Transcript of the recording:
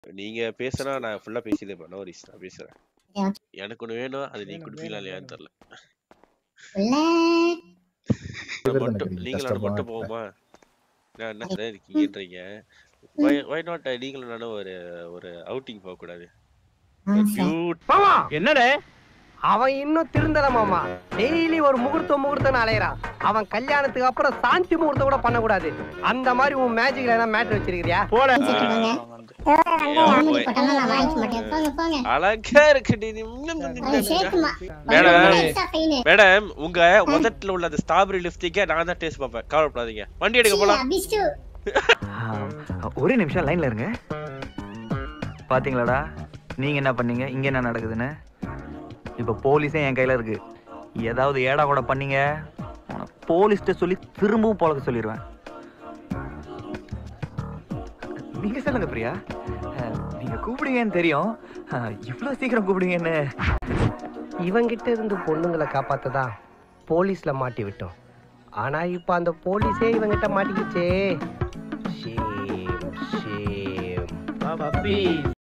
நீங்க பேசுனா நான் ஃபுல்லா பேசிட்டே இருப்பேன் நோ வரிஸ் நான் பேசுறேன் Okay, okay. எனக்கு ஒண்ணு வேணும் அது நீ வேணும், குடுப்பீங்களா வேணும், இல்லையான்னு தெரியல உள்ள நான் இவர் மட்டும் எனக்கு நீங்களும் கஷ்டமா மட்டும் இருக்கு. போகுமா நான் என்ன சார் இருக்கீங்கன்றீங்க why why not நீங்களும் நானும் ஒரு ஒரு அவுட்டிங் போக கூடாது ஆ, சார். பியூட் மாமா என்னடே அவன் இன்னும் திருந்தல மாமா டெய்லி ஒரு முகூர்த்தம் முகூர்த்தம் அலையறான் அவன் கல்யாணத்துக்கு அப்புறம் சாந்தி முகூர்த்தம் கூட பண்ணக்கூடாது அந்த மாதிரி உன் மேஜிக்ல என்ன மேட்ரு வச்சிருக்கியா போட வச்சுட்டு போங்க. டோரை வந்து அமுக்கி போட்டாலும் நான் வாங்கிக்க மாட்டேன். போங்க, போங்க. அழகா இருக்கு டி, நீ அது சேர்க்குமா. மேடம். ஒரு extra fine. மேடம் உங்க உதட்டுல உள்ள அந்த ஸ்ட்ராபெரி லிப்ஸ்டிக்கை நான் தான் டேஸ்ட் பார்ப்பேன் கவலைப்படாதீங்க வண்டி எடுக்க சீ, போலாம் அபிஷ்டு. ஒரே நிமிஷம் லைன்ல இருங்க பாத்தீங்களாடா நீங்க என்ன பண்ணீங்க இங்க என்ன நடக்குதுன்னு இப்ப போலீஸே என் கையில இருக்கு ஏதாவது ஏடா கூட பண்ணீங்க உன்னை போலீஸ்ட்ட சொல்லி திரும்பவும் பழக்க சொல்லிடுவேன் நீங்க சொல்லுங்க பிரியா அஹ், நீங்க கூப்பிடுவீங்கன்னு தெரியும் அஹ், இவ்வளவு சீக்கிரம் கூப்பிடுவீங்கன்னு இவங்கிட்ட இருந்து பொண்ணுங்களை காப்பாத்ததா போலீஸ்ல மாட்டி விட்டோம் ஆனா இப்ப அந்த போலீஸே இவங்கிட்ட மாட்டிக்கிச்சே ஷேம் ஷேம்